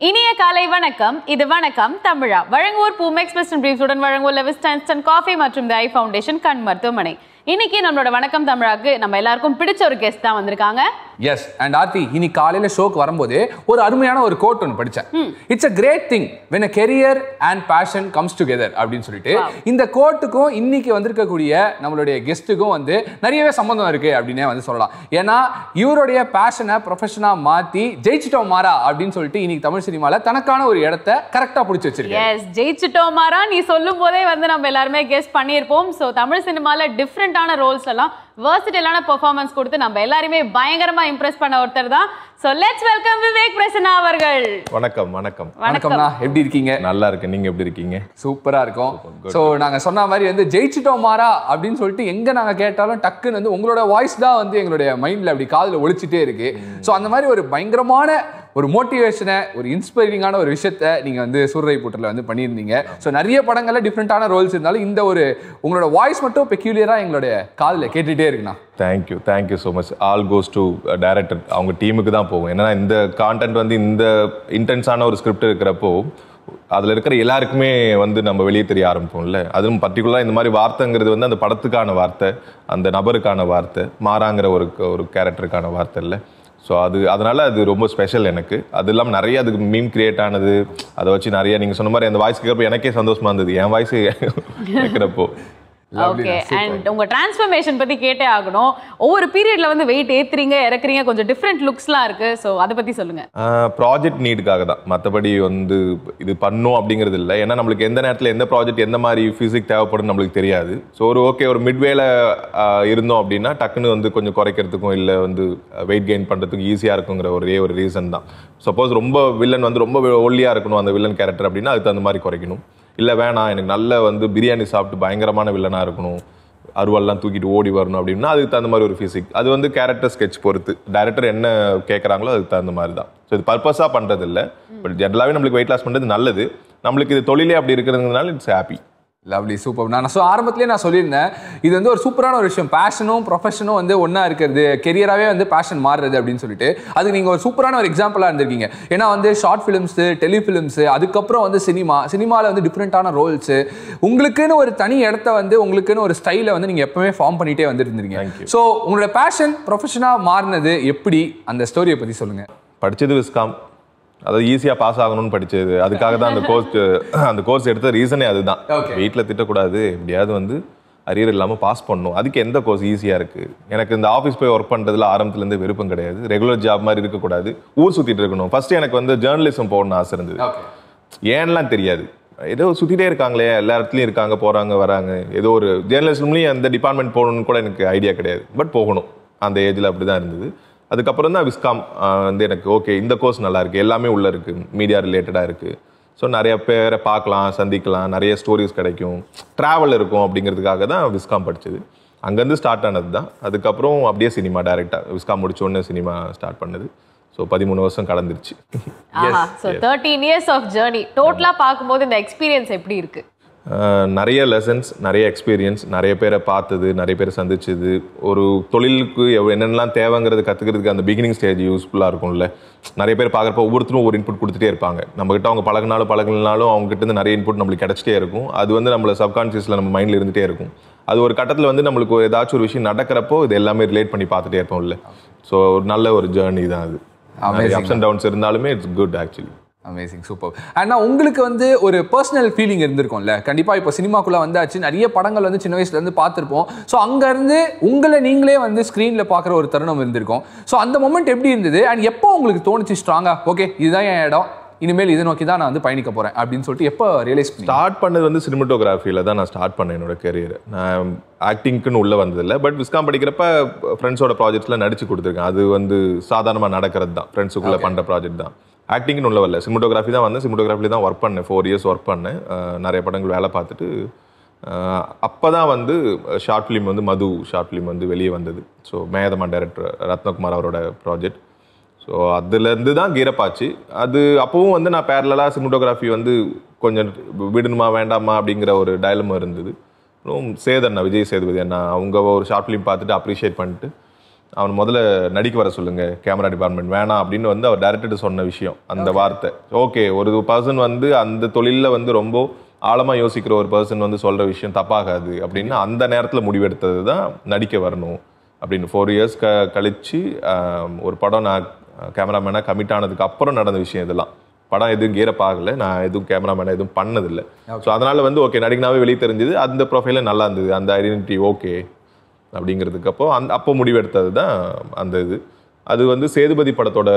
இனிய காலை வணக்கம் இது வணக்கம் தமிழா வழங்குவோர் பூமெக்ஸ் பெஸ்ட் பிரீஃப்ஸுடன் வழங்குவோர் லெவிஸ் டைன்ஸ்டன் காஃபி மற்றும் தி ஐ ஃபவுண்டேஷன் கண் மருத்துவமனை இன்னைக்கு நம்மளோட வணக்கம் தமிழாக்கு நம்ம எல்லாருக்கும் பிடிச்ச ஒரு கெஸ்ட் தான் வந்திருக்காங்க எஸ் அண்ட் ஆர்த்தி இன்னைக்கு காலையில ஷோக்கு வரும்போது ஒரு அருமையான ஒரு கோட் ஒன்று படிச்சேன் it's a great thing when a career and passion comes together அப்படின்னு சொல்லிட்டு இந்த கோட்டுக்கும் இன்னைக்கு வந்திருக்கக்கூடிய நம்மளுடைய கெஸ்ட்டுக்கும் வந்து நிறையவே சம்மந்தம் இருக்கு அப்படின்னே வந்து சொல்லலாம் ஏன்னா இவருடைய பேஷனை ப்ரொஃபஷனா மாத்தி ஜெயிச்சிட்டோம் மாறா அப்படின்னு சொல்லிட்டு இன்னைக்கு தமிழ் சினிமால தனக்கான ஒரு இடத்த கரெக்டா பிடிச்சி வச்சிருக்கேன் எஸ் ஜெயிச்சிட்டோம் மாறா நீ சொல்லும் போதே வந்து நம்ம எல்லாருமே கெஸ் பண்ணியிருப்போம் ஸோ தமிழ் சினிமால டிஃப்ரெண்டான ரோல்ஸ் எல்லாம் வேர்சிட்டலான பெர்ஃபார்மன்ஸ் கொடுத்து நம்ம எல்லாருமே பயங்கரமா இம்ப்ரெஸ் பண்ண ஒருத்தர் தான் so let's welcome Vivek Prasanna அவர்கள் வணக்கம் வணக்கம் வணக்கம்ண்ணா எப்படி இருக்கீங்க நல்லா இருக்கு நீங்க எப்படி இருக்கீங்க சூப்பரா இருக்கும் ஸோ நாங்க சொன்ன மாதிரி வந்து ஜெயிச்சிட்டோம் மாறா அப்படின்னு சொல்லிட்டு எங்க நாங்க கேட்டாலும் டக்குன்னு வந்து உங்களோட வாய்ஸ் தான் வந்து எங்களுடைய மைண்ட்ல அப்படி காதுல ஒழிச்சிட்டே இருக்கு ஸோ அந்த மாதிரி ஒரு பயங்கரமான ஒரு மோட்டிவேஷனை ஒரு இன்ஸ்பைரிங்கான ஒரு விஷயத்த நீங்க வந்து சூரரை புட்டில் வந்து பண்ணியிருந்தீங்க ஸோ நிறைய படங்கள்ல டிஃப்ரெண்டான ரோல்ஸ் இருந்தாலும் இந்த ஒரு உங்களோட வாய்ஸ் மட்டும் பெக்யூலியரா எங்களுடைய காதுல கேட்டுட்டே இருக்குண்ணா thank you thank you so much all goes to director அவங்க டீமுக்கு தான் போகும் ஏன்னா இந்த கான்டென்ட் வந்து இந்த இன்டென்ஸான ஒரு ஸ்கிரிப்ட் இருக்கிறப்போ அதில் இருக்கிற எல்லாருக்குமே வந்து நம்ம வெளியே தெரிய ஆரம்பிப்போம்ல அதுவும் பர்டிகுலராக இந்த மாதிரி வார்த்தைங்கிறது வந்து அந்த படத்துக்கான வார்த்தை அந்த நபருக்கான வார்த்தை மாறாங்கிற ஒரு ஒரு கேரக்டருக்கான வார்த்தை இல்லை ஸோ அது அதனால அது ரொம்ப ஸ்பெஷல் எனக்கு அது இல்லாமல் நிறைய அதுக்கு மீம் கிரியேட் ஆனது அதை வச்சு நிறைய நீங்கள் சொன்ன மாதிரி அந்த வாய்ஸ் கேட்குறப்போ எனக்கே சந்தோஷமா இருந்தது என் வாய்ஸ் கேட்குறப்போ ஓகே அண்ட் உங்க டிரான்ஸ்ஃபர்மேஷன் பத்தி கேட்டே ஆகணும் ஒவ்வொரு பீரியட்ல வந்து வெயிட் ஏத்துறீங்க இறக்குறீங்க கொஞ்சம் டிஃப்ரெண்ட் லுக்ஸ்லாம் இருக்கு ஸோ அதை பத்தி சொல்லுங்க ப்ராஜெக்ட் நீடுக்காக தான் மற்றபடி வந்து இது பண்ணும் அப்படிங்கிறது இல்லை ஏன்னா நம்மளுக்கு எந்த நேரத்தில் எந்த ப்ராஜெக்ட் எந்த மாதிரி ஃபிசிக் தேவைப்படும் நம்மளுக்கு தெரியாது ஸோ ஒரு ஓகே ஒரு மிட்வேல இருந்தோம் அப்படின்னா டக்குன்னு வந்து கொஞ்சம் குறைக்கிறதுக்கும் இல்லை வந்து வெயிட் கெயின் பண்ணுறதுக்கும் ஈஸியாக இருக்குங்கிற ஒரே ஒரு ரீசன் தான் சப்போஸ் ரொம்ப வில்லன் வந்து ரொம்ப ஒல்லியாக இருக்கணும் அந்த வில்லன் கேரக்டர் அப்படின்னா அதுக்கு தகுந்த மாதிரி குறைக்கணும் இல்லை வேணாம் எனக்கு நல்ல வந்து பிரியாணி சாப்பிட்டு பயங்கரமான வில்லனாக இருக்கணும் அருவாள்லாம் தூக்கிட்டு ஓடி வரணும் அப்படின்னா அதுக்கு தகுந்த மாதிரி ஒரு ஃபிசிக் அது வந்து கேரக்டர் ஸ்கெட்ச் பொறுத்து டேரக்டர் என்ன கேட்குறாங்களோ அதுக்கு தகுந்த மாதிரி தான் ஸோ இது பர்பஸாக பண்ணுறது இல்லை பட் ஜென்ரலாகவே நம்மளுக்கு வெயிட் லாஸ் பண்ணுறது நல்லது நம்மளுக்கு இது தொழிலே அப்படி இருக்கிறதுனால இட்ஸ் ஹாப்பி லவ்லி சூப்பர் நான் ஸோ ஆரம்பத்திலே நான் சொல்லியிருந்தேன் இது வந்து ஒரு சூப்பரான ஒரு விஷயம் பேஷனும் ப்ரொஃபஷனும் வந்து ஒன்றா இருக்கிறது கெரியராகவே வந்து பேஷன் மாறுறது அப்படின்னு சொல்லிட்டு அதுக்கு நீங்கள் ஒரு சூப்பரான ஒரு எக்ஸாம்பிளாக இருந்திருக்கீங்க ஏன்னா வந்து ஷார்ட் ஃபிலிம்ஸு டெலிஃபிலிம்ஸு அதுக்கப்புறம் வந்து சினிமா சினிமாவில் வந்து டிஃப்ரெண்ட்டான ரோல்ஸு உங்களுக்குன்னு ஒரு தனி இடத்த வந்து உங்களுக்குன்னு ஒரு ஸ்டைலை வந்து நீங்கள் எப்பவுமே ஃபார்ம் பண்ணிகிட்டே வந்துருந்தீங்க Thank you. ஸோ உங்களோட பேஷன் ப்ரொஃபஷனாக மாறினது எப்படி அந்த ஸ்டோரியை பற்றி சொல்லுங்கள் படிச்சது விஸ்காம் அதாவது ஈஸியாக பாஸ் ஆகணும்னு படிச்சது அதுக்காக தான் அந்த கோர்ஸ் அந்த கோர்ஸ் எடுத்த ரீசனே அதுதான் Okay. வீட்டில் திட்டக்கூடாது எப்படியாவது வந்து அரியர் இல்லாமல் பாஸ் பண்ணணும் அதுக்கு எந்த கோர்ஸ் ஈஸியாக இருக்குது எனக்கு இந்த ஆஃபீஸ் போய் ஒர்க் பண்ணுறதுல ஆரம்பத்துலேருந்து விருப்பம் கிடையாது ரெகுலர் ஜாப் மாதிரி இருக்கக்கூடாது ஊர் சுற்றிட்டு இருக்கணும் ஃபர்ஸ்ட் எனக்கு வந்து ஜேர்னலிசம் போகணும்னு ஆசை இருந்தது ஓகே ஏன்லாம் தெரியாது ஏதோ சுற்றிட்டே இருக்காங்களே எல்லா இடத்துலையும் இருக்காங்க போகிறாங்க வராங்க ஏதோ ஒரு ஜேர்னலிசம்லேயும் அந்த டிபார்ட்மெண்ட் போகணும்னு கூட எனக்கு ஐடியா கிடையாது பட் போகணும் அந்த ஏஜில் அப்படி தான் இருந்தது அதுக்கப்புறம் தான் விஸ்காம் ஆஹ், வந்து எனக்கு ஓகே இந்த கோர்ஸ் நல்லா இருக்கு எல்லாமே உள்ள இருக்கு மீடியா ரிலேட்டடாக இருக்கு ஸோ நிறைய பேரை பார்க்கலாம் சந்திக்கலாம் நிறைய ஸ்டோரிஸ் கிடைக்கும் ட்ராவல் இருக்கும் அப்படிங்கிறதுக்காக தான் விஸ்காம் படிச்சது அங்கேருந்து ஸ்டார்ட் ஆனது தான் அதுக்கப்புறம் அப்படியே சினிமா டைரெக்டாக விஸ்காம் முடிச்ச உடனே சினிமா ஸ்டார்ட் பண்ணது ஸோ பதிமூணு வருஷம் கடந்துருச்சு ஆஹா so thirteen years of journey totally பார்க்கும்போது இந்த எக்ஸ்பீரியன்ஸ் எப்படி இருக்கு ஆஹ் நிறைய லெசன்ஸ் நிறைய எக்ஸ்பீரியன்ஸ் நிறைய பேரை பார்த்தது நிறைய பேரை சந்திச்சது ஒரு தொழிலுக்கு எவ் என்னென்னலாம் தேவைங்கிறது கற்றுக்கிறதுக்கு அந்த பிகினிங் ஸ்டேஜ் யூஸ்ஃபுல்லாக இருக்கும்ல நிறைய பேர் பார்க்குறப்ப ஒவ்வொருத்தரும் ஒரு இன்புட் கொடுத்துட்டே இருப்பாங்க நம்மகிட்ட அவங்க பழகினாலும் பழகினாலும் அவங்க கிட்ட இருந்து நிறைய இன்புட் நம்மளுக்கு கிடைச்சிட்டே இருக்கும் அது வந்து நம்மள சப்கான்ஷியஸில் நம்ம மைண்டில் இருந்துகிட்டே இருக்கும் அது ஒரு கட்டத்தில் வந்து நம்மளுக்கு ஒரு ஏதாச்சும் ஒரு விஷயம் நடக்கிறப்போ இது எல்லாமே ரிலேட் பண்ணி பார்த்துட்டே இருப்போம்ல ஸோ ஒரு நல்ல ஒரு ஜேர்னி தான் அது Amazing. அப்ஸ் அண்ட் டவுன்ஸ் இருந்தாலுமே it's good actually amazing super அண்ணா உங்களுக்கு வந்து ஒரு பர்சனல் ஃபீலிங் இருந்திருக்கும்ல கண்டிப்பாக இப்போ சினிமாக்குள்ளே வந்தாச்சு நிறைய படங்கள் வந்து சின்ன வயசுலேருந்து பார்த்துருப்போம் ஸோ அங்கேருந்து உங்களை நீங்களே வந்து ஸ்க்ரீனில் பார்க்குற ஒரு தருணம் இருந்திருக்கும் ஸோ அந்த மொமெண்ட் எப்படி இருந்தது அண்ட் எப்போ உங்களுக்கு தோணுச்சு ஸ்ட்ராங்காக ஓகே இதுதான் என் இடம் இனிமேல் இதை நோக்கி தான் நான் வந்து பயணிக்க போகிறேன் அப்படின்னு சொல்லிட்டு எப்போ ரியலைஸ் பண்ணி ஸ்டார்ட் பண்ணது வந்து சினிமட்டோகிராஃபியில் தான் நான் ஸ்டார்ட் பண்ணேன் என்னோட கெரியர் நான் ஆக்டிங்க்குன்னு உள்ளே வந்ததில்லை பட் விஸ்காம் படிக்கிறப்ப ஃப்ரெண்ட்ஸோட ப்ராஜெக்ட்ஸில் நடிச்சு கொடுத்துருக்கேன் அது வந்து சாதாரணமாக நடக்கிறது தான் ஃப்ரெண்ட்ஸுக்குள்ளே பண்ணுற ப்ராஜெக்ட் தான் ஆக்டிங்னு உள்ள வரல சினிமட்டோகிராஃபி தான் வந்தேன் சினிமட்டோகிராஃபி தான் ஒர்க் பண்ணேன் ஃபோர் இயர்ஸ் ஒர்க் பண்ணேன் அஹ் நிறைய படங்கள் வேலை பார்த்துட்டு அப்போ தான் வந்து ஷார்ட் ஃபிலிம் வந்து மது ஷார்ட் ஃபிலிம் வந்து வெளியே வந்தது ஸோ மேதமா டைரக்டர் ரத்னகுமார் அவரோட ப்ராஜெக்ட் ஸோ அதுலேருந்து தான் கீரப்பாச்சு அது அப்போவும் வந்து நான் பேரலாக சினிமோட்டோகிராஃபி வந்து கொஞ்சம் விடணுமா வேண்டாமா அப்படிங்கிற ஒரு டயலமும் இருந்தது அப்புறம் சேதண்ணா விஜய் சேதுபதி அண்ணா அவங்க ஒரு ஷார்ட் ஃபிலிம் பார்த்துட்டு அப்ரிஷியேட் பண்ணிட்டு அவன் முதல்ல நடிக்க வர சொல்லுங்க கேமரா டிபார்ட்மெண்ட் வேணாம் அப்படின்னு வந்து அவர் டேரக்டர் சொன்ன விஷயம் அந்த வார்த்தை ஓகே ஒரு பர்சன் வந்து அந்த தொழிலில் வந்து ரொம்ப ஆழமா யோசிக்கிற ஒரு பர்சன் வந்து சொல்ற விஷயம் தப்பாகாது அப்படின்னு அந்த நேரத்துல முடிவெடுத்தது தான் நடிக்க வரணும் அப்படின்னு ஃபோர் இயர்ஸ் க கழிச்சு ஆஹ், ஒரு படம் நான் கேமராமேனாக கமிட் ஆனதுக்கு அப்புறம் நடந்த விஷயம் இதெல்லாம் படம் எதுவும் கீரப் ஆகல நான் எதுவும் கேமராமேனாக எதுவும் பண்ணதில்லை ஸோ அதனால வந்து ஓகே நடிகனாவே வெளியே தெரிஞ்சது அந்த ப்ரொஃபைல நல்லா இருந்தது அந்த ஐடென்டிட்டி ஓகே அப்படிங்கிறதுக்கு அப்போ அந்த அப்போ முடிவெடுத்தது தான் அந்த இது அது வந்து சேதுபதி படத்தோட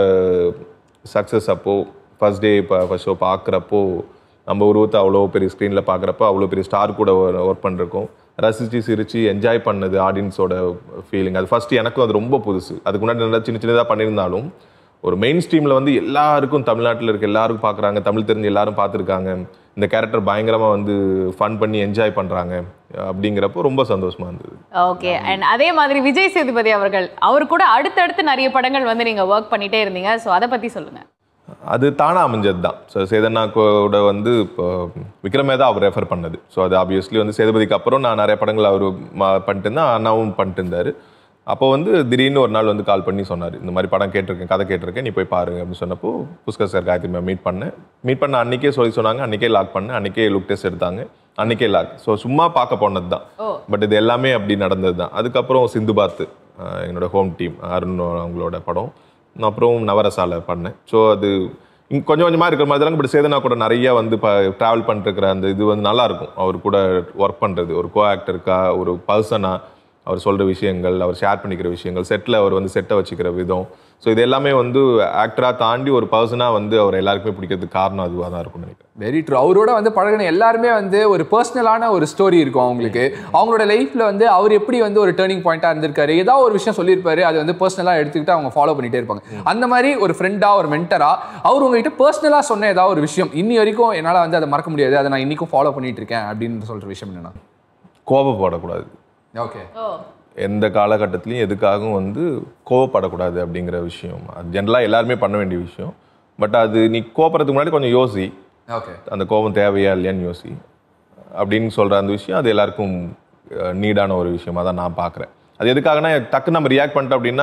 சக்ஸஸ் அப்போ ஃபர்ஸ்ட் டே இப்போ ஃபர்ஸ்ட் ஷோ பார்க்குறப்போ நம்ம உருவத்தை அவ்வளோ பெரிய ஸ்க்ரீனில் பார்க்குறப்போ அவ்வளோ பெரிய ஸ்டார் கூட ஒர்க் பண்ணிருக்கோம் ரசித்து சிரித்து என்ஜாய் பண்ணது ஆடியன்ஸோட ஃபீலிங் அது ஃபர்ஸ்ட் எனக்கும் அது ரொம்ப புதுசு அதுக்கு முன்னாடி நல்லா சின்ன சின்னதாக பண்ணியிருந்தாலும் ஒரு மெயின் ஸ்ட்ரீமில் வந்து எல்லாருக்கும் தமிழ்நாட்டில் இருக்க எல்லாருக்கும் பார்க்குறாங்க தமிழ் தெரிஞ்ச எல்லாரும் பார்த்துருக்காங்க இந்த கேரக்டர் பயங்கரமாக வந்து ஃபன் பண்ணி என்ஜாய் பண்ணுறாங்க அப்படிங்கிறப்போ ரொம்ப சந்தோஷமா இருந்தது ஓகே அண்ட் அதே மாதிரி விஜய் சேதுபதி அவர்கள் அவர் கூட அடுத்தடுத்து நிறைய படங்கள் வந்து நீங்க ஒர்க் பண்ணிட்டே இருந்தீங்க ஸோ அதை பத்தி சொல்லுங்க அது தானாக அமைஞ்சது தான் ஸோ சேதனா கூட வந்து இப்போ விக்ரமே தான் அவர் ரெஃபர் பண்ணது ஸோ அது ஆப்வியஸ்லி வந்து சேதுபதிக்கு அப்புறம் நான் நிறைய படங்கள் அவர் பண்ணிட்டு இருந்தேன் அண்ணாவும் பண்ணிட்டு இருந்தார் அப்போ வந்து திடீர்னு ஒரு நாள் வந்து கால் பண்ணி சொன்னார் இந்த மாதிரி படம் கேட்டிருக்கேன் கதை கேட்டிருக்கேன் நீ போய் பாருங்க அப்படின்னு சொன்னப்போ Pushkar sir Gayathri ma'am meet பண்ணேன் மீட் பண்ண அன்னைக்கே சொல்லி சொன்னாங்க அன்னைக்கே லாக் பண்ணேன் அன்னைக்கே லுக் டெஸ்ட் எடுத்தாங்க அன்னைக்கே லாக் ஸோ சும்மா பார்க்க போனது தான் ஓ. பட் இது எல்லாமே அப்படி நடந்தது தான் அதுக்கப்புறம் சிந்து பாத்து அஹ் என்னோட ஹோம் டீம் அருண் அவங்களோட படம் நான் அப்புறம் நவரசால பண்ணேன் ஸோ அது இங்க கொஞ்சம் கொஞ்சமாக இருக்கிற மாதிரி தான் பட் சேதனா கூட நிறைய வந்து இப்போ ட்ராவல் பண்ணிருக்கிற அந்த இது வந்து நல்லா இருக்கும் அவர் கூட ஒர்க் பண்ணுறது ஒரு கோ ஆக்டருக்கா ஒரு பர்சனாக அவர் சொல்கிற விஷயங்கள் அவர் ஷேர் பண்ணிக்கிற விஷயங்கள் செட்டில் அவர் வந்து செட்டை வச்சுக்கிற விதம் ஸோ இது எல்லாமே வந்து ஆக்டராக தாண்டி ஒரு பர்சனாக வந்து அவர் எல்லாருக்குமே பிடிக்கிறதுக்கு காரணம் அதுவாக தான் இருக்கும்னு நினைக்கிறேன் வெரி ட்ரூ அவரோட வந்து பழகின எல்லாருமே வந்து ஒரு பர்சனலான ஒரு ஸ்டோரி இருக்கும் அவங்களுக்கு அவங்களோட லைஃப்ல வந்து அவர் எப்படி வந்து ஒரு டேர்னிங் பாயிண்டா இருந்திருக்காரு ஏதாவது ஒரு விஷயம் சொல்லியிருப்பாரு அது வந்து பர்சனலா எடுத்துக்கிட்டு அவங்க ஃபாலோ பண்ணிட்டே இருப்பாங்க அந்த மாதிரி ஒரு ஃப்ரெண்டா ஒரு மென்டரா அவர் உங்ககிட்ட பர்சனலா சொன்ன ஏதாவது ஒரு விஷயம் இன்னி வரைக்கும் என்னால வந்து அதை மறக்க முடியாது அதை நான் இன்னைக்கும் ஃபாலோ பண்ணிட்டு இருக்கேன் அப்படின்னு சொல்ற விஷயம் என்னன்னா கோபப்படக்கூடாது ஓகே ஓ எந்த காலகட்டத்திலையும் எதுக்காகவும் வந்து கோவப்படக்கூடாது அப்படிங்கிற விஷயம் அது ஜென்ரலாக எல்லாருமே பண்ண வேண்டிய விஷயம் பட் அது நீ கோபப்படுறதுக்கு முன்னாடி கொஞ்சம் யோசி ஓகே அந்த கோபம் தேவையா இல்லையான்னு யோசி அப்படின்னு சொல்கிற அந்த விஷயம் அது எல்லாருக்கும் நீடான ஒரு விஷயமா தான் நான் பார்க்குறேன் அது எதுக்காகனா டக்கு நம்ம ரியாக்ட் பண்ணிட்டோம் அப்படின்னா